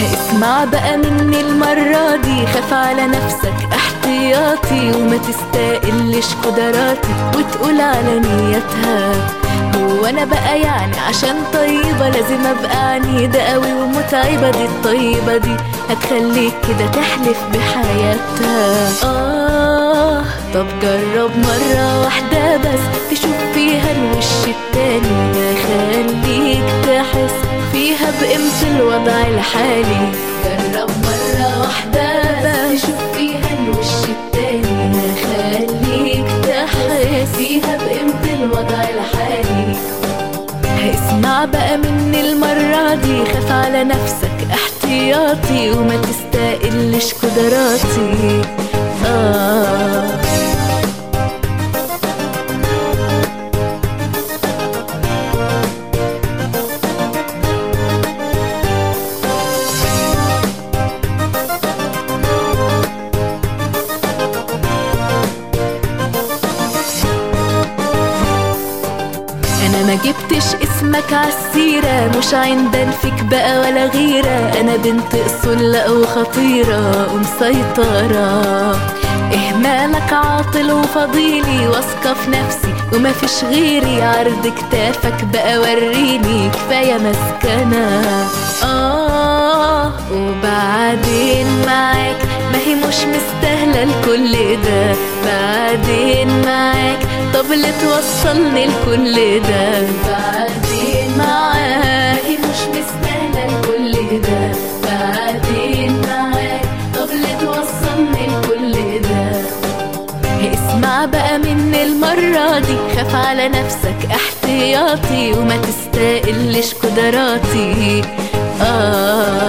اسمع بقى مني المرة دي خاف على نفسك احتياطي وما تستقلش قدراتي وتقول على نيتها هو انا بقى يعني عشان طيبة لازم ابقى عنيدة قوي ومتعبة دي الطيبة دي هتخليك كده تحلف بحياتها آه طب جرب مرة واحدة بس تشوف فيها الوش التاني ده خليك تحس فيها بقيمة الوضع الحالي جرب مرة واحدة بس تشوف فيها الوش التاني ده خليك تحس فيها بقيمة الوضع الحالي اسمع بقى مني المرة دي خاف على نفسك احتياطي وما تستقلش قدراتي آه انا ما جبتش اسمك عالسيرة مش عندن فيك بقى ولا غيرة انا بنت اصول لا وخطيرة ومسيطرة اهمالك عاطل وفضيلي واثقة في نفسي وما فيش غيري عرض كتافك بقى وريني كفاية مسكنة اه وبعدين معاك ما هي مش مستاهلة الكل ده بعدين معاك طب اللي توصلني لكل ده بعدين معاك هي مش مستاهلة الكل ده بعدين معاك طب اللي توصلني لكل ده اسمع بقى مني المرة دي خاف على نفسك احتياطي وما تستقلش قدراتي آه